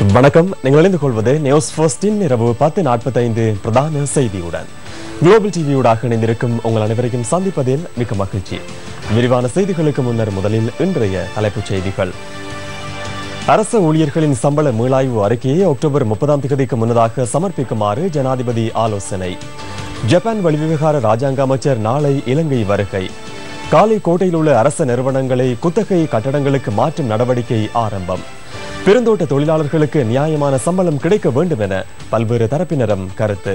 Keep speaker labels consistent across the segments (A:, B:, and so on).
A: வணக்கம் நீங்கள் இணைந்து கொள்வது நியூஸ் ஃபர்ஸ்டின் இரவு பத்து நாற்பத்தைந்து பிரதான செய்தியுடன் குளோபல் டிவியூடாக இணைந்திருக்கும் உங்கள் அனைவரையும் சந்திப்பதில் மிக்க மகிழ்ச்சி விரிவான செய்திகளுக்கு முன்னர் முதலில் இன்றைய தலைப்புச் செய்திகள் அரச ஊழியர்களின் சம்பள மீளாய்வு அறிக்கையை அக்டோபர் முப்பதாம் தேதிக்கு முன்னதாக சமர்ப்பிக்குமாறு ஜனாதிபதி ஆலோசனை ஜப்பான் வெளிவிவகார ராஜாங்க அமைச்சர் நாளை இலங்கை வருகை காலை கோட்டையில் உள்ள அரச நிறுவனங்களை குத்தகை கட்டடங்களுக்கு மாற்றும் நடவடிக்கை ஆரம்பம் பெருந்தோட்ட தொழிலாளர்களுக்கு நியாயமான சம்பளம் கிடைக்க வேண்டும் என பல்வேறு தரப்பினரும் கருத்து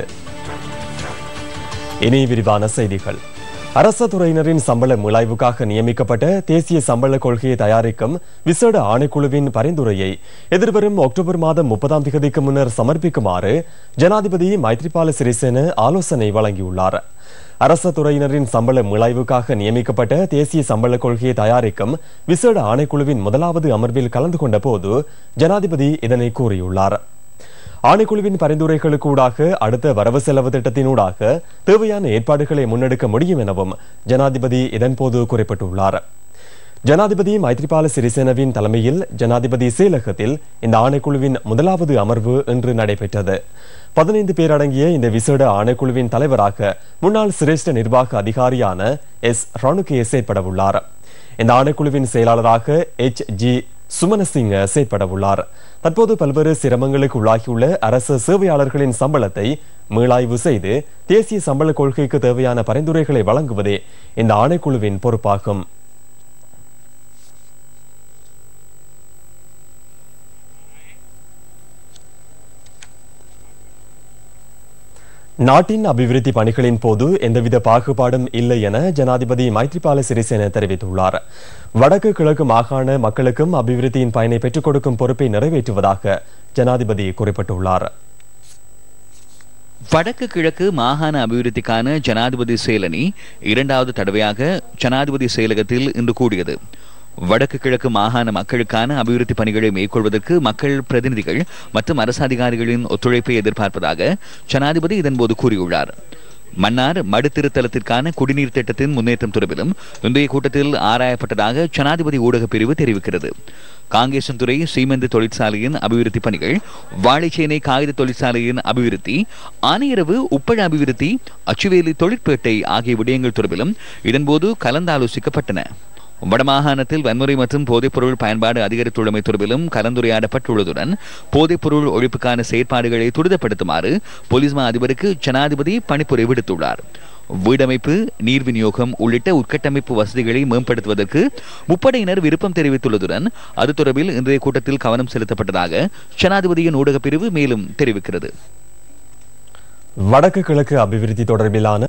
A: இனி விரிவான செய்திகள் அரச துறையினரின் சம்பள முலாய்வுக்காக நியமிக்கப்பட்ட தேசிய சம்பள கொள்கையை தயாரிக்கும் விசேட ஆணைக்குழுவின் பரிந்துரையை எதிர்வரும் அக்டோபர் மாதம் முப்பதாம் தேதிக்கு முன்னர் சமர்ப்பிக்குமாறு ஜனாதிபதி மைத்ரிபால சிறிசேன ஆலோசனை வழங்கியுள்ளார் அரச துறையினரின் சம்பள முலாய்வுக்காக நியமிக்கப்பட்ட தேசிய சம்பள கொள்கையை தயாரிக்கும் விசேட ஆணைக்குழுவின் முதலாவது அமர்வில் கலந்து கொண்ட போது ஜனாதிபதி இதனை கூறியுள்ளார் ஆணைக்குழுவின் பரிந்துரைகளுக்கூடாக அடுத்த வரவு செலவு திட்டத்தினூடாக தேவையான ஏற்பாடுகளை முன்னெடுக்க முடியும் எனவும் ஜனாதிபதி இதன்போது குறிப்பிட்டுள்ளார் ஜனாதிபதி மைத்ரிபால சிறிசேனவின் தலைமையில் ஜனாதிபதி செயலகத்தில் இந்த ஆணைக்குழுவின் முதலாவது அமர்வு இன்று நடைபெற்றது பதினைந்து பேர் அடங்கிய இந்த விசேட ஆணைக்குழுவின் தலைவராக முன்னாள் சிரேஷ்ட நிர்வாக அதிகாரியான எஸ் ரணுகே செயற்படவுள்ளார் இந்த ஆணைக்குழுவின் செயலாளராக எச் ஜி சுமனசிங்க செயற்படவுள்ளார் தற்போது பல்வேறு சிரமங்களுக்கு உள்ளாகியுள்ள அரசு சேவையாளர்களின் சம்பளத்தை மீளாய்வு செய்து தேசிய சம்பள கொள்கைக்கு தேவையான பரிந்துரைகளை வழங்குவதே இந்த ஆணைக்குழுவின் பொறுப்பாகும் நாட்டின் அபிவிருத்தி பணிகளின் போது எந்தவித பாகுபாடும் இல்லை என ஜனாதிபதி மைத்ரிபால சிறிசேன தெரிவித்துள்ளார் வடக்கு கிழக்கு மாகாண மக்களுக்கும் அபிவிருத்தியின் பயனை பெற்றுக் கொடுக்கும் பொறுப்பை நிறைவேற்றுவதாக ஜனாதிபதி குறிப்பிட்டுள்ளார்
B: வடக்கு கிழக்கு மாகாண அபிவிருத்திக்கான ஜனாதிபதி செயலணி இரண்டாவது தடவையாக ஜனாதிபதி செயலகத்தில் இன்று கூடியது வடக்கு கிழக்கு மாகாண மக்களுக்கான அபிவிருத்தி பணிகளை மேற்கொள்வதற்கு மக்கள் பிரதிநிதிகள் மற்றும் அரசு அதிகாரிகளின் ஒத்துழைப்பை எதிர்பார்ப்பதாக ஜனாதிபதி இதன்போது கூறியுள்ளார் மன்னார் மடுத்திருத்தலத்திற்கான குடிநீர் திட்டத்தின் முன்னேற்றம் தொடர்பிலும் இன்றைய கூட்டத்தில் ஆராயப்பட்டதாக ஜனாதிபதி ஊடக பிரிவு தெரிவிக்கிறது காங்கேசன்துறை சீமெந்து தொழிற்சாலையின் அபிவிருத்தி பணிகள் வாழைச்சேனை காகித தொழிற்சாலையின் அபிவிருத்தி ஆனையரவு உப்பழ அபிவிருத்தி அச்சுவேலி தொழிற்பேட்டை ஆகிய விடயங்கள் தொடர்பிலும் இதன்போது கலந்தாலோசிக்கப்பட்டன வடமாகாணத்தில் வன்முறை மற்றும் போதைப்பொருள் பயன்பாடு அதிகரித்துள்ளமை தொடர்பிலும் கலந்துரையாடப்பட்டுள்ளதுடன் போதைப்பொருள் ஒழிப்புக்கான செயற்பாடுகளை துரிதப்படுத்துமாறு போலீஸ் மா அதிபருக்கு ஜனாதிபதி பணிப்புரை விடுத்துள்ளார் வீடமைப்பு நீர் விநியோகம் உள்ளிட்ட உட்கட்டமைப்பு வசதிகளை மேம்படுத்துவதற்கு முப்படையினர் விருப்பம் தெரிவித்துள்ளதுடன் அது தொடர்பில் இன்றைய கூட்டத்தில் கவனம் செலுத்தப்பட்டதாக ஜனாதிபதியின் ஊடகப் பிரிவு மேலும் தெரிவிக்கிறது
A: வடக்கு கிழக்கு அபிவிருத்தி தொடர்பிலான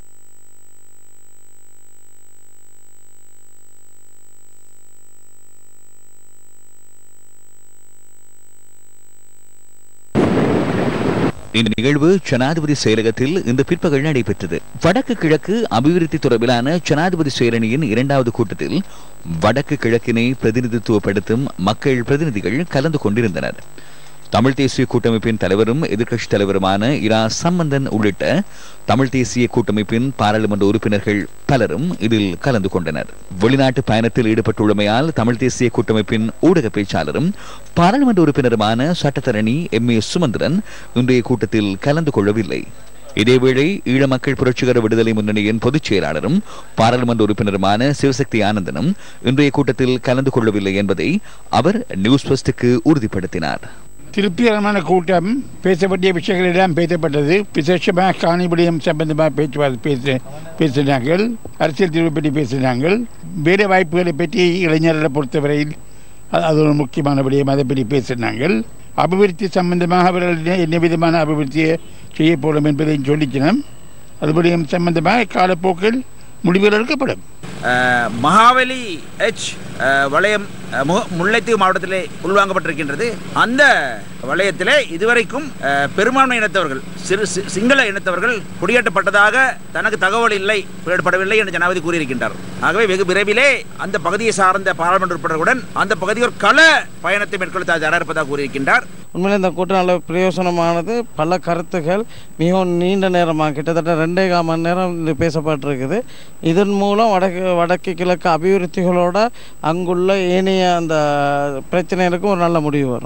B: இந்த நிகழ்வு ஜனாதிபதி செயலகத்தில் இந்த பிற்பகல் நடைபெற்றது வடக்கு கிழக்கு அபிவிருத்தி தொடர்பிலான ஜனாதிபதி செயலணியின் இரண்டாவது கூட்டத்தில் வடக்கு கிழக்கினை பிரதிநிதித்துவப்படுத்தும் மக்கள் பிரதிநிதிகள் கலந்து கொண்டிருந்தனர் தமிழ் தேசிய கூட்டமைப்பின் தலைவரும் எதிர்க்கட்சித் தலைவருமான இரா சம்பந்தன் உள்ளிட்ட தமிழ் தேசிய கூட்டமைப்பின் பாராளுமன்ற உறுப்பினர்கள் பலரும் இதில் கலந்து கொண்டனர் வெளிநாட்டு பயணத்தில் ஈடுபட்டுள்ளமையால் தமிழ் தேசிய கூட்டமைப்பின் ஊடக பேச்சாளரும் பாராளுமன்ற உறுப்பினருமான சட்டத்தரணி எம் ஏ சுமந்திரன் இன்றைய கூட்டத்தில் கலந்து கொள்ளவில்லை இதேவேளை ஈழ மக்கள் புரட்சிகர விடுதலை முன்னணியின் பொதுச் செயலாளரும் பாராளுமன்ற உறுப்பினருமான சிவசக்தி ஆனந்தனும் இன்றைய கூட்டத்தில் கலந்து கொள்ளவில்லை என்பதை அவர் நியூஸ் ஃபர்ஸ்டுக்கு உறுதிப்படுத்தினார்
C: திருப்திகரமான கூட்டம் பேசப்பட்டிய விஷயங்கள் எல்லாம் பேசப்பட்டது விசேஷமாக காணிபடியம் சம்பந்தமாக பேச்சுவார்த்தை பேச பேசினார்கள் அரசியல் தீர்வு பற்றி பேசினார்கள் வேலை வாய்ப்புகளை பற்றி இளைஞர்களை பொறுத்தவரையில் அது- அது ஒரு முக்கியமான விடயம் அதை பற்றி பேசினாங்கள் அபிவிருத்தி சம்பந்தமாக அவர்கள் என்ன- என்ன விதமான அபிவிருத்தியை செய்ய போகிறோம் என்பதையும் சொல்லிச்சினோம் அதுபடியும் சம்பந்தமாக காலப்போக்கில் முடிவுகள் எடுக்கப்படும்
D: அஹ், மகாவலி எச் அஹ், வளையம் அஹ், மு- முல்லைத்தீவு மாவட்டத்திலே உள்வாங்கப்பட்டிருக்கின்றது அந்த வளையத்திலே இதுவரைக்கும் அஹ், பெரும்பான்மை இனத்தவர்கள் சிறு சி- சிங்கள இனத்தவர்கள் குடியேற்றப்பட்டதாக தனக்கு தகவல் இல்லை குடியேற்றப்படவில்லை என்று ஜனாதிபதி கூறியிருக்கின்றார் ஆகவே வெகு விரைவிலே அந்த பகுதியை சார்ந்த பாராளுமன்ற உறுப்பினர்களுடன் அந்த பகுதியில் ஒரு கள பயணத்தை மேற்கொள்ள தயாராக இருப்பதாக கூறியிருக்கின்றார்
E: உண்மையிலே இந்த கூட்டம் நல்ல பிரயோசனமானது பல கருத்துக்கள் மிகவும் நீண்ட நேரமாக கிட்டத்தட்ட ரெண்டே கால் மணி நேரம் இது பேசப்பட்டிருக்குது இதன் மூலம் வடக்கு வடக்கு கிழக்கு அபிவிருத்திகளோட அங்குள்ள ஏனைய அந்த பிரச்சனைகளுக்கும் ஒரு நல்ல முடிவு வரும்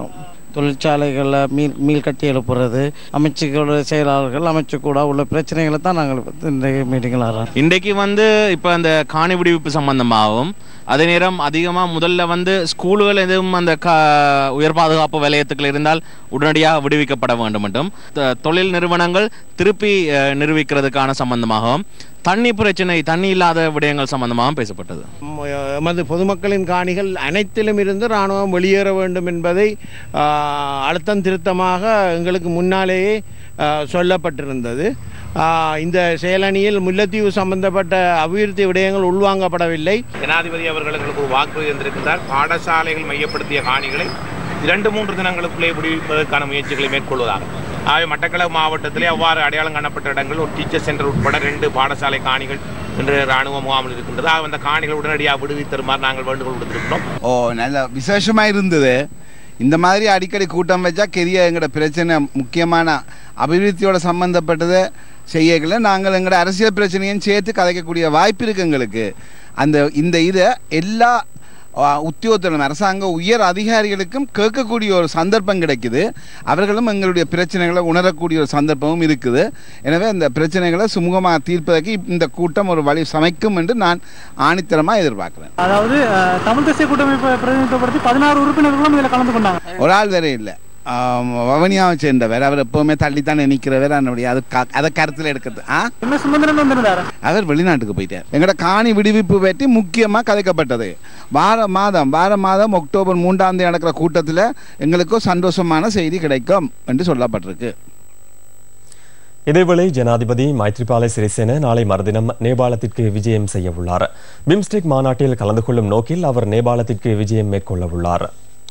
E: தொழிற்சாலைகளில் மீள் மீள் கட்டி எழுப்புறது அமைச்சுக்கூட செயலாளர்கள் அமைச்சு கூட உள்ள பிரச்சனைகளை தான் நாங்கள் இந்த மீட்டிங்கில் ஆறோம்
F: இன்றைக்கு வந்து இப்போ அந்த காணி விடுவிப்பு சம்பந்தமாகவும் அதே நேரம் அதிகமாக முதல்ல வந்து ஸ்கூல்கள் எதுவும் அந்த க உயர் பாதுகாப்பு வலயத்துக்கள் இருந்தால் உடனடியாக விடுவிக்கப்பட வேண்டும் என்றும் த- தொழில் நிறுவனங்கள் திருப்பி அஹ், நிரூபிக்கிறதுக்கான சம்பந்தமாகவும் தண்ணி பிரச்சனை தண்ணி இல்லாத விடயங்கள் சம்பந்தமாகவும் பேசப்பட்டது
G: ம- எமது பொதுமக்களின் காணிகள் அனைத்திலும் இருந்து இராணுவம் வெளியேற வேண்டும் என்பதை ஆ, அழுத்தம் திருத்தமாக எங்களுக்கு முன்னாலேயே ஆ, சொல்லப்பட்டிருந்தது ஆ, இந்த செயலணியில் முல்லைத்தீவு சம்பந்தப்பட்ட அபிவிருத்தி விடயங்கள் உள்வாங்கப்படவில்லை
H: ஜனாதிபதி அவர்கள் எங்களுக்கு ஒரு வாக்குறுதி தந்திருக்கிறார் பாடசாலைகள் மையப்படுத்திய காணிகளை இரண்டு மூன்று தினங்களுக்குள்ளே விடுவிப்பதற்கான முயற்சிகளை மேற்கொள்வதாக ஆகவே மட்டக்களப்பு மாவட்டத்திலே அவ்வாறு அடையாளம் காணப்பட்ட இடங்கள் ஒரு டீச்சர் சென்டர் உட்பட ரெண்டு பாடசாலை காணிகள் இன்று ராணுவ முகாமில் இருக்கின்றது ஆக அந்த காணிகள் உடனடியாக விடுவித்தருமாறு நாங்கள் வேண்டுகோள் விடுத்திருக்கிறோம்
I: ஓ நல்ல விசேஷமாக இருந்தது இந்த மாதிரி அடிக்கடி கூட்டம் வச்சா பெரிய எங்களோட பிரச்சனை முக்கியமான அபிவிருத்தியோட சம்மந்தப்பட்டதை செய்யல நாங்கள் எங்களோட அரசியல் பிரச்சனையும் சேர்த்து கதைக்கக்கூடிய வாய்ப்பு இருக்குது எங்களுக்கு அந்த இந்த இதை எல்லா ஆ, உத்தியோகத்தரும் அரசாங்க உயர் அதிகாரிகளுக்கும் கேட்கக்கூடிய ஒரு சந்தர்ப்பம் கிடைக்குது அவர்களும் எங்களுடைய பிரச்சனைகளை உணரக்கூடிய ஒரு சந்தர்ப்பமும் இருக்குது எனவே இந்த பிரச்சனைகளை சுமூகமாக தீர்ப்பதற்கு இந்த கூட்டம் ஒரு வழி சமைக்கும் என்று நான் ஆணித்தரமாக எதிர்பார்க்குறேன்
J: அதாவது அஹ், தமிழ் தேசிய கூட்டமைப்பை பிரதிநிதித்துவப்படுத்தி பதினாறு உறுப்பினர்களும் இதில் கலந்து கொண்டாங்க
I: ஒரு ஆள் வேற இல்லை வவனியாவை சேர்ந்தவர் அவர் எப்பவுமே தள்ளித்தானே நிற்கிறவர் அதனுடைய அது க- அதை கருத்தில் எடுக்கிறது ஆ
J: என்ன சுமந்திரன் வந்திருந்தாரு
I: அவர் வெளிநாட்டுக்கு போயிட்டார் எங்களோட காணி விடுவிப்பு பற்றி முக்கியமாக கதைக்கப்பட்டது வார மாதம் வார மாதம் அக்டோபர் மூன்றாம் தேதி நடக்கிற கூட்டத்தில் எங்களுக்கும் சந்தோஷமான செய்தி கிடைக்கும் என்று சொல்லப்பட்டிருக்கு
A: இதேவேளை ஜனாதிபதி மைத்ரிபால சிறிசேன நாளை மறுதினம் நேபாளத்திற்கு விஜயம் செய்ய உள்ளார் பிம்ஸ்டெக் மாநாட்டில் கலந்து கொள்ளும் நோக்கில் அவர் நேபாளத்திற்கு விஜயம் மேற்கொள்ள உள்ளார்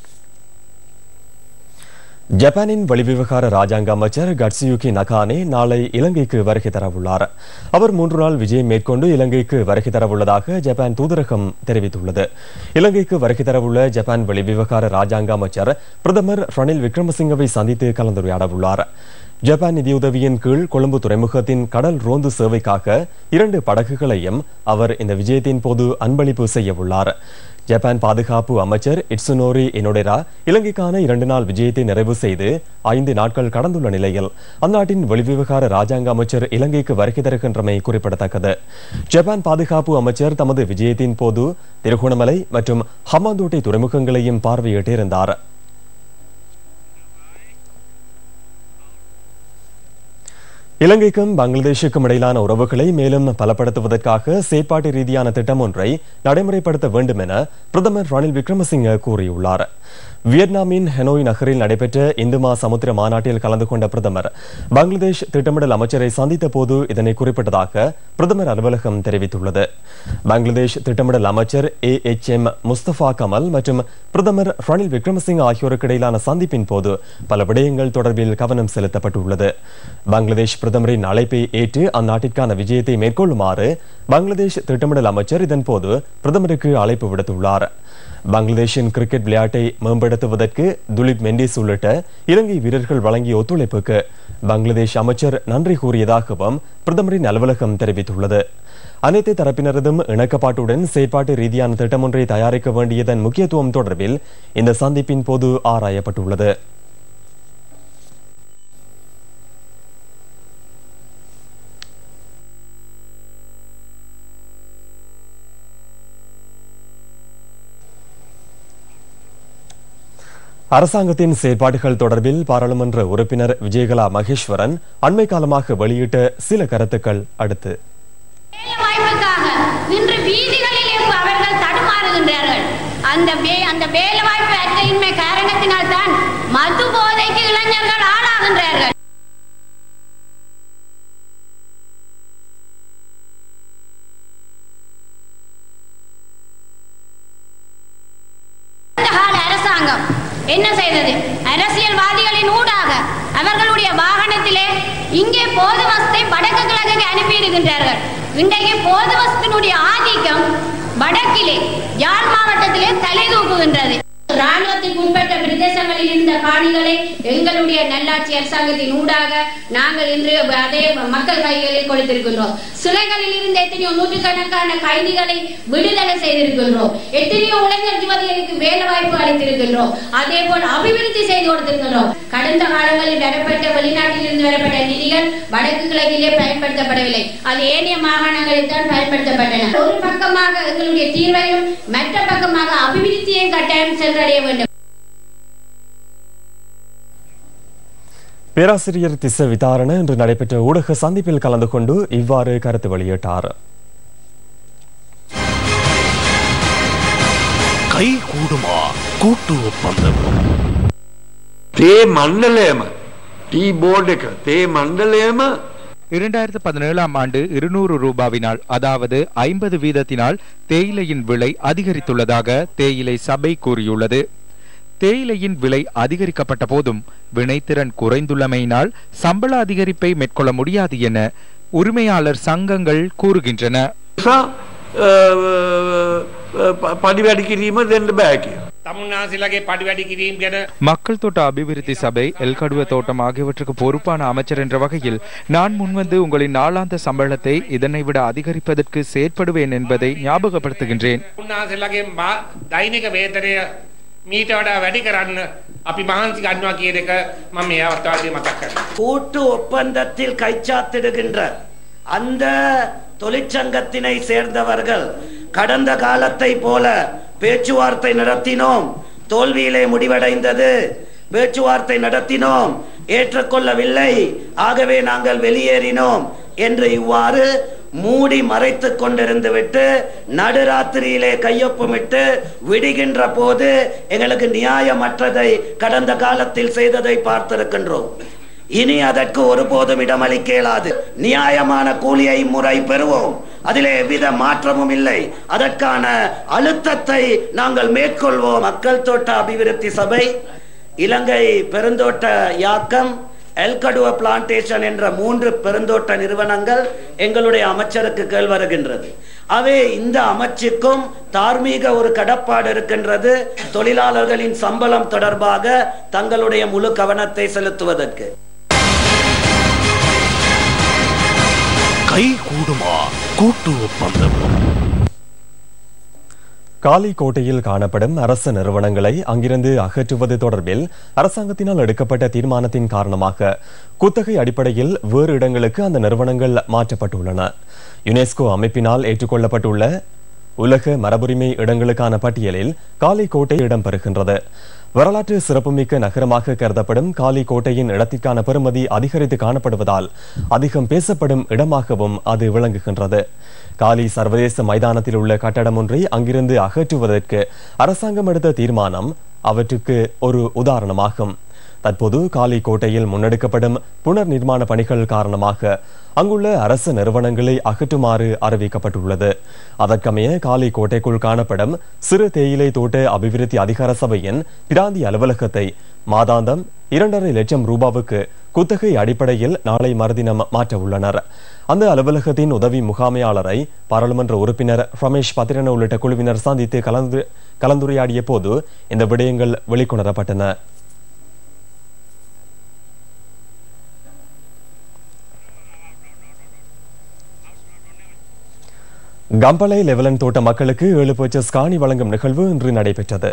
A: ஜப்பானின் வெளிவிவகார ராஜாங்க அமைச்சர் கட்சியுகி நகானே நாளை இலங்கைக்கு வருகை தரவுள்ளார் அவர் மூன்று நாள் விஜயம் மேற்கொண்டு இலங்கைக்கு வருகை தரவுள்ளதாக ஜப்பான் தூதரகம் தெரிவித்துள்ளது இலங்கைக்கு வருகை தரவுள்ள ஜப்பான் வெளிவிவகார ராஜாங்க அமைச்சர் பிரதமர் ரணில் விக்ரமசிங்கவை சந்தித்து கலந்துரையாடவுள்ளார் ஜப்பான் நிதியுதவியின் கீழ் கொழும்பு துறைமுகத்தின் கடல் ரோந்து சேவைக்காக இரண்டு படகுகளையும் அவர் இந்த விஜயத்தின் போது அன்பளிப்பு செய்ய உள்ளார் ஜப்பான் பாதுகாப்பு அமைச்சர் இட்சுனோரி இனோடெரா இலங்கைக்கான இரண்டு நாள் விஜயத்தை நிறைவு செய்து ஐந்து நாட்கள் கடந்துள்ள நிலையில் அந்நாட்டின் வெளிவிவகார ராஜாங்க அமைச்சர் இலங்கைக்கு வருகை தருகின்றமை குறிப்பிடத்தக்கது ஜப்பான் பாதுகாப்பு அமைச்சர் தமது விஜயத்தின் போது திருகோணமலை மற்றும் ஹம்மாந்தோட்டை துறைமுகங்களையும் பார்வையிட்டிருந்தார் இலங்கைக்கும் பங்களாதேஷுக்கும் இடையிலான உறவுகளை மேலும் பலப்படுத்துவதற்காக செயற்பாட்டு ரீதியான திட்டம் ஒன்றை நடைமுறைப்படுத்த வேண்டும் என பிரதமர் ரணில் விக்ரமசிங்க கூறியுள்ளார் வியட்நாமின் ஹெனோய் நகரில் நடைபெற்ற இந்துமா சமுத்திர மாநாட்டில் கலந்து கொண்ட பிரதமர் பங்களாதேஷ் திட்டமிடல் அமைச்சரை சந்தித்த போது இதனை குறிப்பிட்டதாக பிரதமர் அலுவலகம் தெரிவித்துள்ளது பங்களாதேஷ் திட்டமிடல் அமைச்சர் A H M Mustafa Kamal மற்றும் பிரதமர் ரணில் விக்ரமசிங்க ஆகியோருக்கு இடையிலான சந்திப்பின் போது பல விடயங்கள் தொடர்பில் கவனம் செலுத்தப்பட்டுள்ளது பங்களாதேஷ் பிரதமரின் அழைப்பை ஏற்று அந்நாட்டிற்கான விஜயத்தை மேற்கொள்ளுமாறு பங்களாதேஷ் திட்டமிடல் அமைச்சர் இதன்போது பிரதமருக்கு அழைப்பு விடுத்துள்ளார் பங்களாதேஷின் கிரிக்கெட் விளையாட்டை மேம்படுத்துவதற்கு துலிப் மெண்டிஸ் உள்ளிட்ட இலங்கை வீரர்கள் வழங்கிய ஒத்துழைப்புக்கு பங்களாதேஷ் அமைச்சர் நன்றி கூறியதாகவும் பிரதமரின் அலுவலகம் தெரிவித்துள்ளது அனைத்து தரப்பினரதும் இணக்கப்பாட்டுடன் செயற்பாட்டு ரீதியான திட்டம் ஒன்றை தயாரிக்க வேண்டியதன் முக்கியத்துவம் தொடர்பில் இந்த சந்திப்பின் போது ஆராயப்பட்டுள்ளது அரசாங்கத்தின் செயற்பாடுகள் தொடர்பில் பாராளுமன்ற உறுப்பினர் விஜயகலா மகேஸ்வரன் அண்மை காலமாக வெளியிட்ட சில கருத்துக்கள் அடுத்து
K: வாய்ப்புக்காக இன்று வீதிகளில் அவர்கள் தடுமாறுகின்றார்கள் அந்த வே- அந்த வேலை வாய்ப்பு அற்றையின்மை காரணத்தினால் தான் மது போதைக்கு இளைஞர்கள் ஆளாகின்றார்கள் இந்த கால அரசாங்கம் என்ன செய்தது அரசியல்வாதிகளின் ஊடாக அவர்களுடைய வாகனத்திலே இங்கே போதுவஸ்தை வடக்கு கிழக்கு அனுப்பியிருக்கின்றார்கள் இன்றைக்கு போதுவஸ்தினுடைய ஆதிக்கம் வடக்கிலே யாழ் மாவட்டத்திலே தலை தூக்குகின்றது ராணுவத்துக்கு உட்பட்ட பிரதேசங்களில் இருந்த காணிகளை எங்களுடைய நல்லாட்சி அரசாங்கத்தின் ஊடாக நாங்கள் இன்று அதே மக்கள் கைகளில் கொடுத்திருக்கின்றோம் சிலைகளில் இருந்த எத்தனையோ நூற்றுக்கணக்கான கைதிகளை விடுதலை செய்திருக்கின்றோம் எத்தனையோ இளைஞர் யுவதிகளுக்கு வேலை வாய்ப்பு அளித்திருக்கின்றோம் அதே போல் அபிவிருத்தி செய்து கொடுத்திருக்கின்றோம் கடந்த காலங்களில் வரப்பட்ட வெளிநாட்டில் இருந்து வரப்பட்ட நிதிகள் வடக்கு கிழக்கிலே பயன்படுத்தப்படவில்லை அது ஏனைய மாகாணங்களில் தான் பயன்படுத்தப்பட்டன ஒரு பக்கமாக எங்களுடைய தீர்வையும் மற்ற பக்கமாக அபிவிருத்தியையும் கட்டாயம் சென்றடைய வேண்டும்
A: பேராசிரியர் திச விதாரண இன்று நடைபெற்ற ஊடக சந்திப்பில் கலந்து கொண்டு இவ்வாறு கருத்து வெளியிட்டார்
L: කයි කූඩුමා කුට්ටු ඔපන්දම.
M: තේ මණ්ඩලයම ටී බෝඩ් එක තේ මණ්ඩලයම
N: இரண்டாயிரத்து பதினேழாம் ஆண்டு இருநூறு ரூபாவினால் அதாவது ஐம்பது வீதத்தினால் தேயிலையின் விலை அதிகரித்துள்ளதாக தேயிலை சபை கூறியுள்ளது தேயிலையின் விலை அதிகரிக்கப்பட்ட போதும் வினைத்திறன் குறைந்துள்ளமையினால் சம்பள அதிகரிப்பை மேற்கொள்ள முடியாது என உரிமையாளர் சங்கங்கள் கூறுகின்றன
M: පඩි වැඩි කිරීම දෙන්න බෑ කිය.
H: තමුන්නාසිලගේ පඩි වැඩි කිරීම් ගැන
N: மக்கள் தோட்ட அபிவிருத்தி சபை எல்கடுவ தோட்டம் ஆகியவற்றுக்கு பொறுப்பான அமைச்சர் என்ற வகையில் நான் முன்வந்து உங்களின் நாளாந்த சம்பளத்தை இதனை விட அதிகரிப்பதற்கு செயற்படுவேன் என்பதை ஞாபகப்படுத்துகின்றேன்
H: උන්නාසලගේ දෛනික වේතනය මීට වඩා වැඩි කරන්න අපි මහන්සි ගන්නවා කියන එක මම මේ අවස්ථාවේදී මතක් කරනවා.
O: கூட்டு ஒப்பந்தத்தில் கைச்சாத்திடுகின்ற அந்த தொழிற்சங்கத்தினை சேர்ந்தவர்கள் கடந்த காலத்தை போல பேச்சுவார்த்தை நடத்தினோம் தோல்வியிலே முடிவடைந்தது பேச்சுவார்த்தை நடத்தினோம் ஏற்றுக்கொள்ளவில்லை ஆகவே நாங்கள் வெளியேறினோம் என்று இவ்வாறு மூடி மறைத்துக் கொண்டிருந்து விட்டு நடுராத்திரியிலே கையொப்பமிட்டு விடுகின்ற போது எங்களுக்கு நியாயமற்றதை கடந்த காலத்தில் செய்ததை பார்த்திருக்கின்றோம் இனி அதற்கு ஒருபோதும் இடமளிக்க இயலாது நியாயமான கூலியை முறை பெறுவோம் அதிலே எவ்வித மாற்றமும் இல்லை அதற்கான அழுத்தத்தை நாங்கள் மேற்கொள்வோம் மக்கள் தோட்ட அபிவிருத்தி சபை இலங்கை பெருந்தோட்ட யாக்கம் எல்கடுவ பிளான்டேஷன் என்ற மூன்று பெருந்தோட்ட நிறுவனங்கள் எங்களுடைய அமைச்சருக்கு கேள் வருகின்றது அவே இந்த அமைச்சுக்கும் தார்மீக ஒரு கடப்பாடு இருக்கின்றது தொழிலாளர்களின் சம்பளம் தொடர்பாக தங்களுடைய முழு கவனத்தை செலுத்துவதற்கு
L: කයි කූඩුමා කුට්ටු ඔපන්දම.
A: காலி கோட்டையில் காணப்படும் அரசு நிறுவனங்களை அங்கிருந்து அகற்றுவது தொடர்பில் அரசாங்கத்தினால் எடுக்கப்பட்ட தீர்மானத்தின் காரணமாக குத்தகை அடிப்படையில் வேறு இடங்களுக்கு அந்த நிறுவனங்கள் மாற்றப்பட்டுள்ளன யுனெஸ்கோ அமைப்பினால் ஏற்றுக்கொள்ளப்பட்டுள்ள உலக மரபுரிமை இடங்களுக்கான பட்டியலில் காலி கோட்டை இடம்பெறுகின்றது வரலாற்று சிறப்புமிக்க நகரமாக கருதப்படும் காலி கோட்டையின் இடத்திற்கான பெறுமதி அதிகரித்து காணப்படுவதால் அதிகம் பேசப்படும் இடமாகவும் அது விளங்குகின்றது காலி சர்வதேச மைதானத்தில் உள்ள கட்டடம் ஒன்றை அங்கிருந்து அகற்றுவதற்கு அரசாங்கம் எடுத்த தீர்மானம் அவற்றுக்கு ஒரு உதாரணமாகும் தற்போது காலி கோட்டையில் முன்னெடுக்கப்படும் புனர் நிர்மாண பணிகள் காரணமாக அங்குள்ள அரசு நிறுவனங்களை அகற்றுமாறு அறிவிக்கப்பட்டுள்ளது அதற்கமைய காலி கோட்டைக்குள் காணப்படும் சிறு தேயிலை தோட்ட அபிவிருத்தி அதிகார சபையின் பிராந்திய அலுவலகத்தை மாதாந்தம் இரண்டரை லட்சம் ரூபாவுக்கு குத்தகை அடிப்படையில் நாளை மறுதினம் மாற்ற உள்ளனர் அந்த அலுவலகத்தின் உதவி முகாமையாளரை பாராளுமன்ற உறுப்பினர் ரமேஷ் பத்திரன உள்ளிட்ட குழுவினர் சந்தித்து கலந்து கலந்துரையாடிய போது இந்த விடயங்கள் வெளிக்கொணரப்பட்டன கம்பளை லெவலன் தோட்ட மக்களுக்கு ஏழு பர்ச்சஸ் காணி வழங்கும் நிகழ்வு இன்று நடைபெற்றது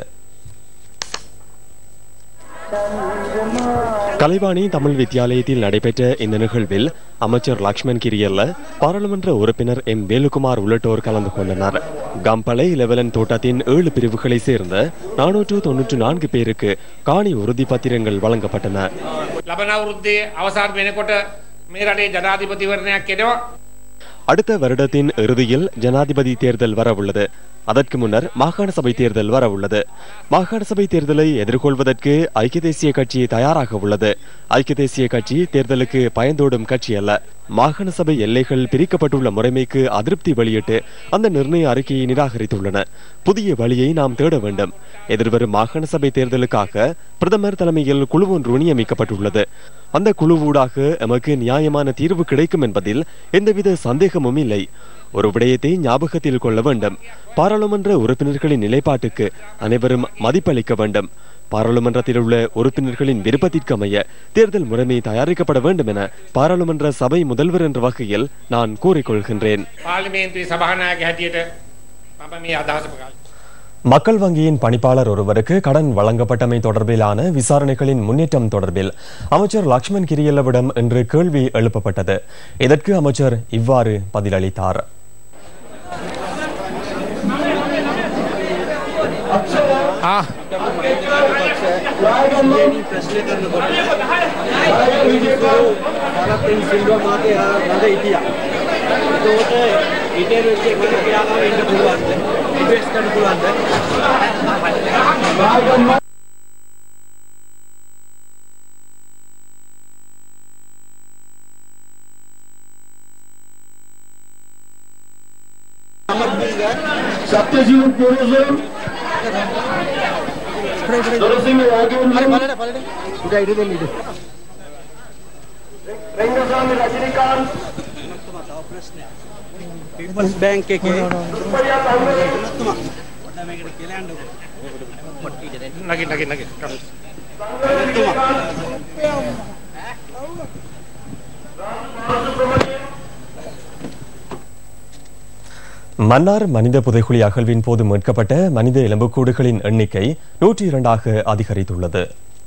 A: கலைவாணி தமிழ் வித்தியாலயத்தில் நடைபெற்ற இந்த நிகழ்வில் அமைச்சர் லக்ஷ்மண் கிரியல்ல பாராளுமன்ற உறுப்பினர் எம் வேலுகுமார் உள்ளிட்டோர் கலந்து கொண்டனர் கம்பளை லெவலன் தோட்டத்தின் ஏழு பிரிவுகளை சேர்ந்த நானூற்று தொன்னூற்று நான்கு பேருக்கு காணி உறுதி பத்திரங்கள் வழங்கப்பட்டன
H: ලබන අවුරුද්දේ අවසාන වෙනකොට මේ රටේ ජනාධිපතිවරණයක් එනවා.
A: அடுத்த வருடத்தின் இறுதியில் ஜனாதிபதி தேர்தல் வரவுள்ளது அதற்கு முன்னர் மாகாண சபை தேர்தல் வரவுள்ளது மாகாண சபை தேர்தலை எதிர்கொள்வதற்கு ஐக்கிய தேசிய கட்சி தயாராக உள்ளது ஐக்கிய தேசிய கட்சி தேர்தலுக்கு பயந்தோடும் கட்சி அல்ல மாகாண சபை எல்லைகள் பிரிக்கப்பட்டுள்ள முறைமைக்கு அதிருப்தி வெளியிட்டு அந்த நிர்ணய அறிக்கையை நிராகரித்துள்ளன புதிய வழியை நாம் தேட வேண்டும் எதிர்வரும் மாகாண சபை தேர்தலுக்காக பிரதமர் தலைமையில் குழு ஒன்று நியமிக்கப்பட்டுள்ளது அந்த குழுவூடாக எமக்கு நியாயமான தீர்வு கிடைக்கும் என்பதில் எந்தவித சந்தேகமும் இல்லை ஒரு விடயத்தை ஞாபகத்தில் கொள்ள வேண்டும் பாராளுமன்ற பாராளுமன்ற உறுப்பினர்களின் நிலைப்பாட்டுக்கு அனைவரும் மதிப்பளிக்க வேண்டும் பாராளுமன்றத்தில் உள்ள உறுப்பினர்களின் விருப்பத்திற்கு அமைய தேர்தல் முறைமை தயாரிக்கப்பட வேண்டும் என பாராளுமன்ற சபை முதல்வர் என்ற வகையில் நான் கூறிக்கொள்கின்றேன்
H: පාර්ලිමේන්තුවේ සභානායක හැටියට මම මේ අදහස ප්‍රකාශ
A: மக்கள் வங்கியின் பணிப்பாளர் ஒருவருக்கு கடன் வழங்கப்பட்டமை தொடர்பிலான விசாரணைகளின் முன்னேற்றம் தொடர்பில் அமைச்சர் லக்ஷ்மண் கிரியல்லவிடம் இன்று கேள்வி எழுப்பப்பட்டது இதற்கு அமைச்சர் இவ்வாறு பதிலளித்தார்
P: සත්‍යජීව පුරුෂ දොරසිංහ යාගේන්ද්‍ර උඩ ඉඩ දෙන්න ඉඩ රංගස්වාමී රජනිකාන්ත්
E: පීපල්ස් බැංක් එකේ
H: නගින් නගින් නගින්
A: மன்னார் மனித புதைகுழி அகழ்வின் போது மீட்கப்பட்ட மனித எலும்புக்கூடுகளின் எண்ணிக்கை நூற்றி இரண்டாக அதிகரித்துள்ளது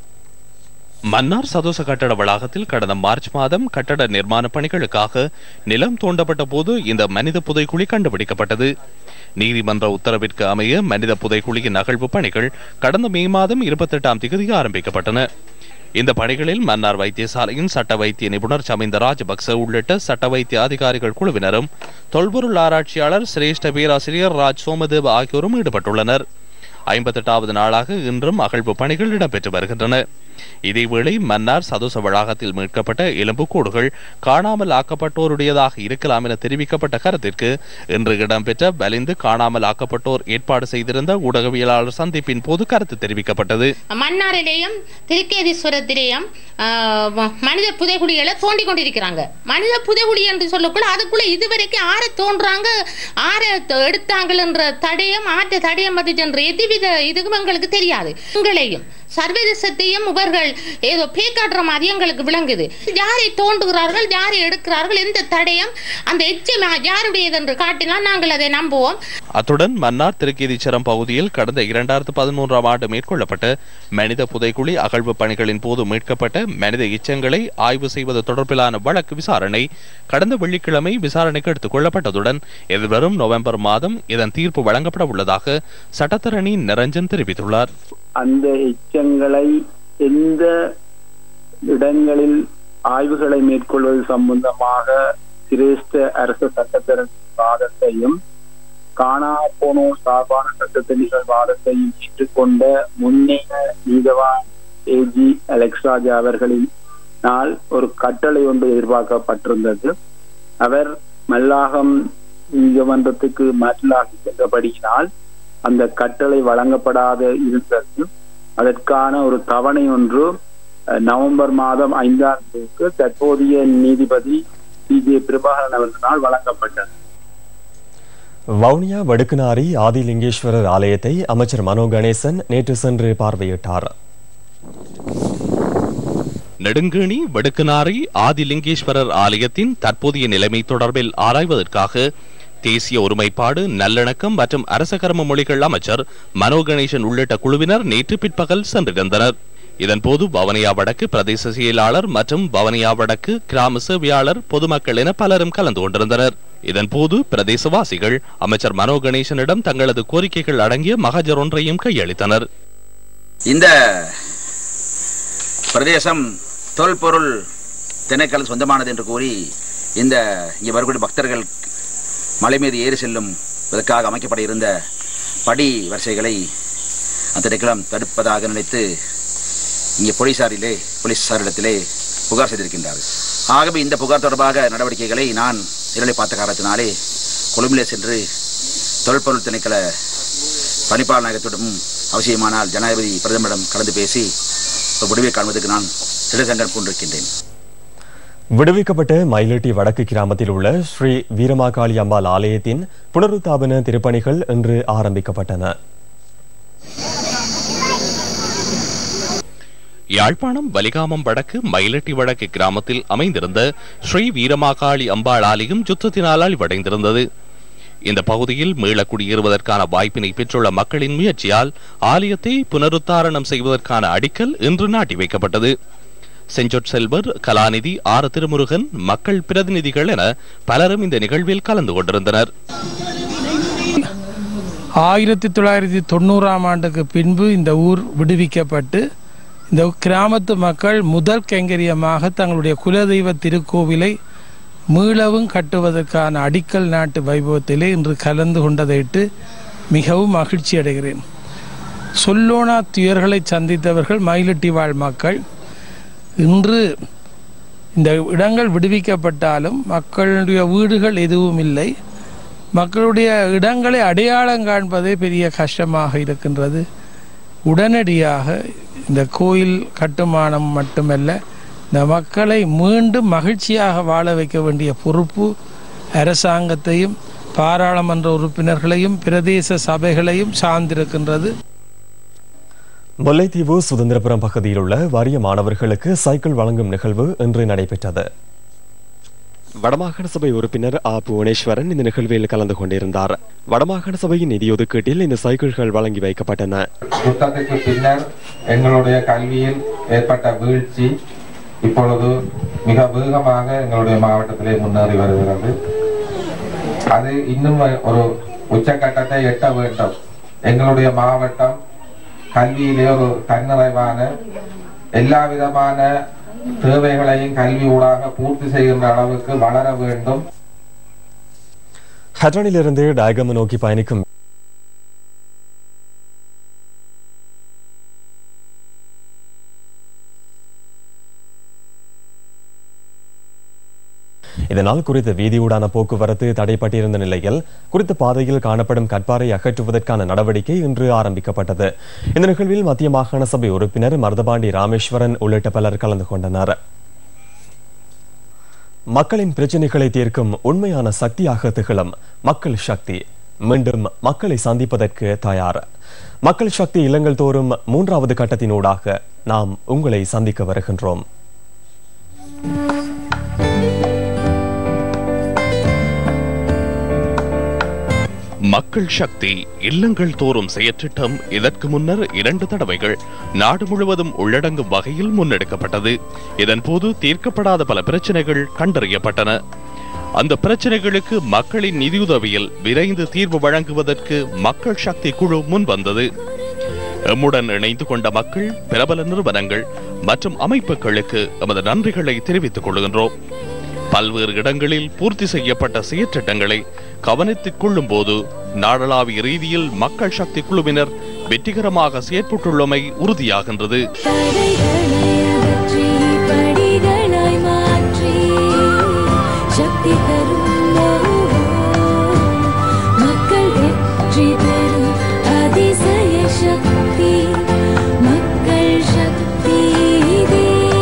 Q: மன்னார் சதோச கட்டட வளாகத்தில் கடந்த மார்ச் மாதம் கட்டட நிர்மாண பணிகளுக்காக நிலம் தோண்டப்பட்ட போது இந்த மனித புதைக்குழி கண்டுபிடிக்கப்பட்டது நீதிமன்ற உத்தரவிற்கு அமைய மனித புதைக்குழியின் அகழ்வு பணிகள் கடந்த மே மாதம் இருபத்தெட்டாம் தேதி ஆரம்பிக்கப்பட்டன இந்த பணிகளில் மன்னார் வைத்தியசாலையின் சட்ட வைத்திய நிபுணர் சமிந்த ராஜபக்ச உள்ளிட்ட சட்ட வைத்திய அதிகாரிகள் குழுவினரும் தொல்பொருள் ஆராய்ச்சியாளர் சிரேஷ்ட பேராசிரியர் ராஜ் சோமதேவ ஆகியோரும் ஈடுபட்டுள்ளனர் ஐம்பத்தெட்டாவது நாளாக இன்றும் அகழ்வு பணிகள் இடம்பெற்று வருகின்றன இதேவேளை மன்னார் சதோச வளாகத்தில் மீட்கப்பட்ட எலும்புக்கூடுகள் காணாமல் ஆக்கப்பட்டோருடையதாக இருக்கலாம் என தெரிவிக்கப்பட்ட கருத்திற்கு இன்று இடம்பெற்ற வலிந்து காணாமல் ஆக்கப்பட்டோர் ஏற்பாடு செய்திருந்த ஊடகவியலாளர் சந்திப்பின் போது கருத்து தெரிவிக்கப்பட்டது
R: மன்னாரிலேயும் திருக்கேதீஸ்வரத்திலேயும் ஆஹ், ம- மனித புதைகுழிகளை தோண்டி கொண்டிருக்கிறாங்க மனித புதைகுழி என்று சொல்லக்குள்ள அதுக்குள்ள இதுவரைக்கும் ஆரை தோன்றாங்க ஆரை த- எடுத்தாங்கன்ற தடயம் ஆற்ற தடயம் பற்றி என்ற எதுவித இதுவும் எங்களுக்கு தெரியாது எங்களையும் சர்வதேசத்தையும் இவர்கள் ஏதோ பேக்காட்டுற மாதிரி எங்களுக்கு விளங்குது யாரை தோண்டுகிறார்கள் யாரை எடுக்கிறார்கள் எந்த தடயம் அந்த எச்சம் யாருடையது என்று காட்டினால் நாங்கள் அதை நம்புவோம்
Q: அத்துடன் மன்னார் திருக்கேதீச்சரம் பகுதியில் கடந்த இரண்டாயிரத்து பதிமூன்றாம் ஆண்டு மேற்கொள்ளப்பட்ட மனித புதைக்குழி அகழ்வு பணிகளின் போது மீட்கப்பட்ட மனித எச்சங்களை ஆய்வு செய்வது தொடர்பிலான வழக்கு விசாரணை கடந்த வெள்ளிக்கிழமை விசாரணைக்கு எடுத்துக் கொள்ளப்பட்டதுடன் எதிர்வரும் நவம்பர் மாதம் இதன் தீர்ப்பு வழங்கப்பட உள்ளதாக சட்டத்தரணி நிரஞ்சன் தெரிவித்துள்ளார்
S: அந்த எச்சங்களை எந்த இடங்களில் ஆய்வுகளை மேற்கொள்வது சம்பந்தமாக சிரேஷ்ட அரசு சட்டத்திறன் வாதத்தையும் காணா போனோர் சார்பான சட்டத்தணிகள் வாதத்தையும் ஏற்றுக்கொண்ட முன்னைய நீதவான் ஏஜி அலெக்ஸ்ராஜா அவர்களின் நாள் ஒரு கட்டளை ஒன்று எதிர்பார்க்கப்பட்டிருந்தது அவர் மல்லாகம் நீதிமன்றத்துக்கு மாற்றலாகி சென்றபடியினால் அந்த கட்டளை வழங்கப்படாத இருந்தது அதற்கான ஒரு தவணை ஒன்று அஹ், நவம்பர் மாதம் ஐந்தாம் தேதிக்கு தற்போதைய நீதிபதி சி ஜே பிரபாகரன் அவர்களால் வழங்கப்பட்டது
A: வவுனியா வடுக்குநாரி ஆதிலிங்கேஸ்வரர் ஆலயத்தை அமைச்சர் மனோ கணேசன் நேற்று சென்று பார்வையிட்டார்
Q: நெடுங்கேணி வடுக்குநாரி ஆதிலிங்கேஸ்வரர் ஆலயத்தின் தற்போதைய நிலைமை தொடர்பில் ஆராய்வதற்காக தேசிய ஒருமைப்பாடு நல்லிணக்கம் மற்றும் அரச கர்ம மொழிகள் அமைச்சர் மனோ கணேசன் உள்ளிட்ட குழுவினர் நேற்று பிற்பகல் சென்றிருந்தனர் இதன்போது வவனியா வடக்கு பிரதேச செயலாளர் மற்றும் வவனியா வடக்கு கிராம சேவையாளர் பொதுமக்கள் என பலரும் கலந்து கொண்டிருந்தனர் இதன்போது பிரதேசவாசிகள் அமைச்சர் மனோ கணேசனிடம் தங்களது கோரிக்கைகள் அடங்கிய மகஜர் ஒன்றையும் கையளித்தனர்
D: இந்த பிரதேசம் தொல்பொருள் திணைக்களம் சொந்தமானது என்று கூறி இந்த இங்கே வரக்கூடிய பக்தர்கள் மலை மீது ஏறி செல்லும் இதற்காக அமைக்கப்பட இருந்த படி வரிசைகளை அந்த திணைக்களம் தடுப்பதாக நினைத்து இங்கே போலீசாரிலே போலீசாரிடத்திலே புகார் செய்திருக்கின்றார்கள் ஆகவே இந்த புகார் தொடர்பாக நடவடிக்கைகளை நான் இரலை பார்த்த காரணத்தினாலே கொழும்பிலே சென்று தொல்பொருள் திணைக்கள பணிப்பாளர் நாயகத்திடம் அவசியமானால் ஜனாதிபதி பிரதமரிடம் கலந்து பேசி ஒரு முடிவை காண்பதற்கு நான் திடசங்கர் கொண்டிருக்கின்றேன்
A: விடுவிக்கப்பட்ட மயிலட்டி வடக்கு கிராமத்தில் உள்ள ஸ்ரீ வீரமாகாளி அம்பாள் ஆலயத்தின் புனருத்தாபன திருப்பணிகள் இன்று ஆரம்பிக்கப்பட்டன
Q: யாழ்ப்பாணம் வலிகாமம் வடக்கு மயிலட்டி வடக்கு கிராமத்தில் அமைந்திருந்த ஸ்ரீ வீரமாகாளி அம்பாள் ஆலயம் யுத்தத்தினால் அழிவடைந்திருந்தது இந்த பகுதியில் மீள குடியேறுவதற்கான வாய்ப்பினை பெற்றுள்ள மக்களின் முயற்சியால் ஆலயத்தை புனருத்தாரணம் செய்வதற்கான அடிக்கல் இன்று நாட்டி வைக்கப்பட்டது செஞ்சொற் செல்வர் கலாநிதி ஆர் திருமுருகன் மக்கள் பிரதிநிதிகள் என பலரும் இந்த நிகழ்வில் கலந்து கொண்டிருந்தனர்
T: ஆயிரத்தி தொள்ளாயிரத்தி தொண்ணூறாம் ஆண்டுக்கு பின்பு இந்த ஊர் விடுவிக்கப்பட்டு இந்த கிராமத்து மக்கள் முதல் கைங்கரியமாக தங்களுடைய குலதெய்வ திருக்கோவிலை மீளவும் கட்டுவதற்கான அடிக்கல் நாட்டு வைபவத்திலே இன்று கலந்து கொண்டதையிட்டு மிகவும் மகிழ்ச்சி அடைகிறேன் சொல்லோனா துயர்களை சந்தித்தவர்கள் மயிலட்டி வாழ் மக்கள் இன்று இந்த இடங்கள் விடுவிக்கப்பட்டாலும் மக்களுடைய வீடுகள் எதுவும் இல்லை மக்களுடைய இடங்களை அடையாளம் காண்பதே பெரிய கஷ்டமாக இருக்கின்றது உடனடியாக இந்த கோயில் கட்டுமானம் மட்டுமல்ல இந்த மக்களை மீண்டும் மகிழ்ச்சியாக வாழ வைக்க வேண்டிய பொறுப்பு அரசாங்கத்தையும் பாராளுமன்ற உறுப்பினர்களையும் பிரதேச சபைகளையும் சார்ந்திருக்கின்றது
A: முல்லைத்தீவு சுதந்திரபுரம் பகுதியில் உள்ள வறிய மாணவர்களுக்கு சைக்கிள் வழங்கும் நிகழ்வு இன்று நடைபெற்றது வடமாகாண சபை உறுப்பினர் ஆ புவனேஸ்வரன் இந்த நிகழ்வில் கலந்து கொண்டிருந்தார் வடமாகாண சபையின் நிதி ஒதுக்கீட்டில் இந்த சைக்கிள்கள் வழங்கி வைக்கப்பட்டன
U: யுத்தத்துக்கு பின்னர் எங்களுடைய கல்வியில் ஏற்பட்ட வீழ்ச்சி இப்பொழுது மிக வேகமாக எங்களுடைய மாவட்டத்திலே முன்னேறி வருகிறது அது இன்னும் ஒரு உச்சக்கட்டத்தை எட்ட வேண்டும் எங்களுடைய மாவட்டம் கல்வியிலே ஒரு தன்னிறைவான எல்லா விதமான தேவைகளையும் கல்வி ஊடாக பூர்த்தி செய்கின்ற அளவுக்கு வளர வேண்டும்
A: ஹட்ரனிலிருந்து டயகம நோக்கி பயணிக்கும் இதனால் குறித்த வீதியூடான போக்குவரத்து தடைப்பட்டிருந்த நிலையில் குறித்த பாதையில் காணப்படும் கற்பாரை அகற்றுவதற்கான நடவடிக்கை இன்று ஆரம்பிக்கப்பட்டது இந்த நிகழ்வில் மத்திய மாகாண சபை உறுப்பினர் மருதபாண்டி ராமேஸ்வரன் உள்ளிட்ட பலர் கலந்து கொண்டனர் மக்களின் பிரச்சனைகளை தீர்க்கும் உண்மையான சக்தியாக திகழும் மக்கள் சக்தி மீண்டும் மக்களை சந்திப்பதற்கு தயார் மக்கள் சக்தி இல்லங்கள் தோறும் மூன்றாவது கட்டத்தினூடாக நாம் உங்களை சந்திக்க வருகின்றோம்
Q: மக்கள் சக்தி இல்லங்கள் தோறும் செயற்றிட்டம் இதற்கு முன்னர் இரண்டு தடவைகள் நாடு முழுவதும் உள்ளடங்கும் வகையில் முன்னெடுக்கப்பட்டது இதன்போது தீர்க்கப்படாத பல பிரச்சனைகள் கண்டறியப்பட்டன அந்த பிரச்சனைகளுக்கு மக்களின் நிதியுதவியில் விரைந்து தீர்வு வழங்குவதற்கு மக்கள் சக்தி குழு முன் வந்தது எம்முடன் இணைந்து கொண்ட மக்கள் பிரபல நிறுவனங்கள் மற்றும் அமைப்புகளுக்கு எமது நன்றிகளை தெரிவித்துக் கொள்கின்றோம் பல்வேறு இடங்களில் பூர்த்தி செய்யப்பட்ட செயற்றிட்டங்களை கவனித்துக் கொள்ளும் போது நாடளாவிய ரீதியில் மக்கள் சக்தி குழுவினர் வெற்றிகரமாக செயற்பட்டுள்ளமை உறுதியாகின்றது
V: படிகளாய் மாற்றி சக்தி தரும் மக்கள் வெற்றி பெறும் அதிசய சக்தி மக்கள் சக்தி இதே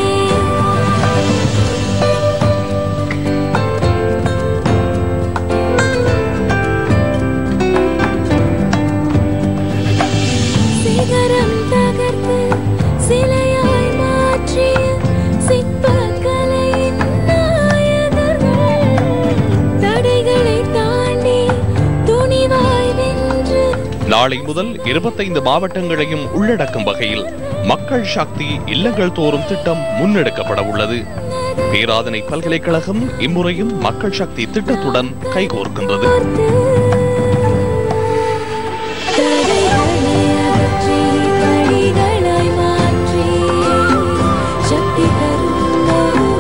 V: சிகரம் தகர்த்து சிலையாய் மாற்றிய சிற்பக்கலையின் நாயகர்கள் தடைகளை தாண்டி துணிவாய் வென்று
Q: நாளை முதல் இருபத்தைந்து மாவட்டங்களையும் உள்ளடக்கும் வகையில் மக்கள் சக்தி இல்லங்கள் தோறும் திட்டம் முன்னெடுக்கப்பட உள்ளது பேராதனை பல்கலைக்கழகம் இம்முறையும் மக்கள் சக்தி திட்டத்துடன் கைகோர்க்கின்றது
V: அகற்றி படிகளாய் மாற்றி சக்தி தரும்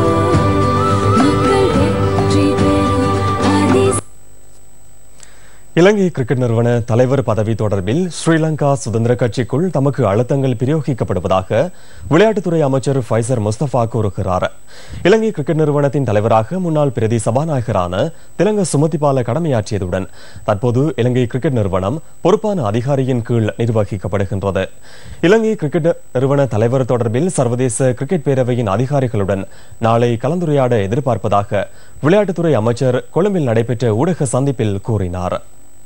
V: மக்கள் வெற்றி பெறும் அதிசய
A: இலங்கை கிரிக்கெட் நிறுவன தலைவர் பதவி தொடர்பில் ஸ்ரீலங்கா சுதந்திர கட்சிக்குள் தமக்கு அழுத்தங்கள் பிரயோகிக்கப்படுவதாக விளையாட்டுத்துறை அமைச்சர் ஃபைசர் முஸ்தபா கூறுகிறார் இலங்கை கிரிக்கெட் நிறுவனத்தின் தலைவராக முன்னாள் பிரதி சபாநாயகரான திலங்க சுமதிபால கடமையாற்றியதுடன் தற்போது இலங்கை கிரிக்கெட் நிறுவனம் பொறுப்பான அதிகாரியின் கீழ் நிர்வகிக்கப்படுகின்றது இலங்கை கிரிக்கெட் நிறுவன தலைவர் தொடர்பில் சர்வதேச கிரிக்கெட் பேரவையின் அதிகாரிகளுடன் நாளை கலந்துரையாட எதிர்பார்ப்பதாக விளையாட்டுத்துறை அமைச்சர் கொழும்பில் நடைபெற்ற ஊடக சந்திப்பில் கூறினார்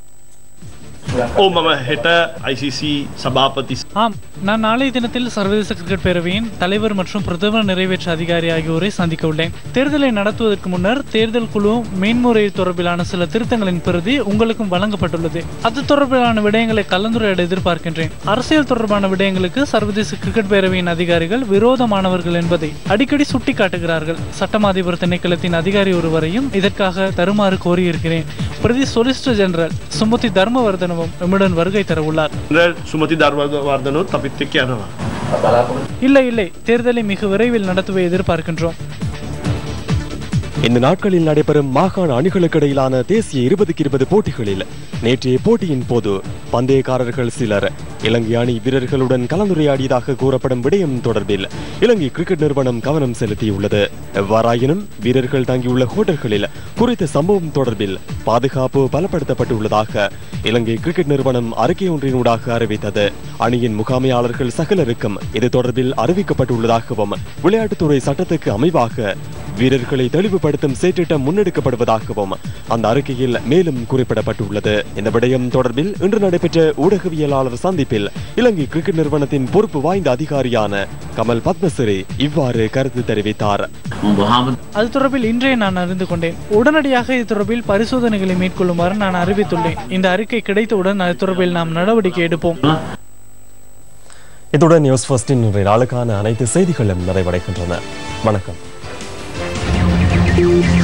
B: ඕ මම හෙට ICC සභාපති
J: ஆம் நான் நாளைய தினத்தில் சர்வதேச கிரிக்கெட் பேரவையின் தலைவர் மற்றும் பிரதம நிறைவேற்ற அதிகாரி ஆகியோரை சந்திக்க உள்ளேன் தேர்தலை நடத்துவதற்கு முன்னர் தேர்தல் குழு மேன்முறையீடு தொடர்பிலான சில திருத்தங்களின் பிரதி உங்களுக்கும் வழங்கப்பட்டுள்ளது அது தொடர்பிலான விடயங்களை கலந்துரையாட எதிர்பார்க்கின்றேன் அரசியல் தொடர்பான விடயங்களுக்கு சர்வதேச கிரிக்கெட் பேரவையின் அதிகாரிகள் விரோதமானவர்கள் என்பதை அடிக்கடி சுட்டிக்காட்டுகிறார்கள் சட்டமா அதிபர் திணைக்களத்தின் அதிகாரி ஒருவரையும் இதற்காக தருமாறு கோரியிருக்கிறேன் பிரதி சொலிசிட்டர் ஜெனரல் சுமதி தர்மவர்தனவும் எம்முடன் வருகை தர உள்ளார்
B: සුමති ධර්වර්ධනොත් අපිත් එක්ක යනවා.
J: இல்லை இல்லை தேர்தலை மிக விரைவில் நடத்துவை எதிர்பார்க்கின்றோம்
A: இந்த நாட்களில் நடைபெறும் மாகாண அணிகளுக்கு இடையிலான தேசிய இருபதுக்கு இருபது போட்டிகளில் நேற்றைய போட்டியின் போது பந்தயக்காரர்கள் சிலர் இலங்கை அணி வீரர்களுடன் கலந்துரையாடியதாக கூறப்படும் விடயம் தொடர்பில் இலங்கை கிரிக்கெட் நிறுவனம் கவனம் செலுத்தியுள்ளது எவ்வாறாயினும் வீரர்கள் தங்கியுள்ள ஹோட்டல்களில் குறித்த சம்பவம் தொடர்பில் பாதுகாப்பு பலப்படுத்தப்பட்டுள்ளதாக இலங்கை கிரிக்கெட் நிறுவனம் அறிக்கை ஒன்றினூடாக அறிவித்தது அணியின் முகாமையாளர்கள் சகலருக்கும் இது தொடர்பில் அறிவிக்கப்பட்டுள்ளதாகவும் விளையாட்டுத்துறை சட்டத்துக்கு அமைவாக வீரர்களை தெளிவுபடுத்தும் செயற்றிட்டம் முன்னெடுக்கப்படுவதாகவும் அந்த அறிக்கையில் மேலும் குறிப்பிடப்பட்டுள்ளது இந்த விடயம் தொடர்பில் இன்று நடைபெற்ற ஊடகவியலாளர் சந்திப்பில் இலங்கை கிரிக்கெட் நிறுவனத்தின் பொறுப்பு வாய்ந்த அதிகாரியான கமல் பத்மசிறி இவ்வாறு கருத்து தெரிவித்தார்
J: அது தொடர்பில் இன்றே நான் அறிந்து கொண்டேன் உடனடியாக இது தொடர்பில் பரிசோதனைகளை மேற்கொள்ளுமாறு நான் அறிவித்துள்ளேன் இந்த அறிக்கை கிடைத்தவுடன் அது தொடர்பில் நாம் நடவடிக்கை எடுப்போம்
A: இத்துடன் நியூஸ் ஃபர்ஸ்டின் இன்றைய நாளுக்கான அனைத்து செய்திகளும் நிறைவடைகின்றன வணக்கம்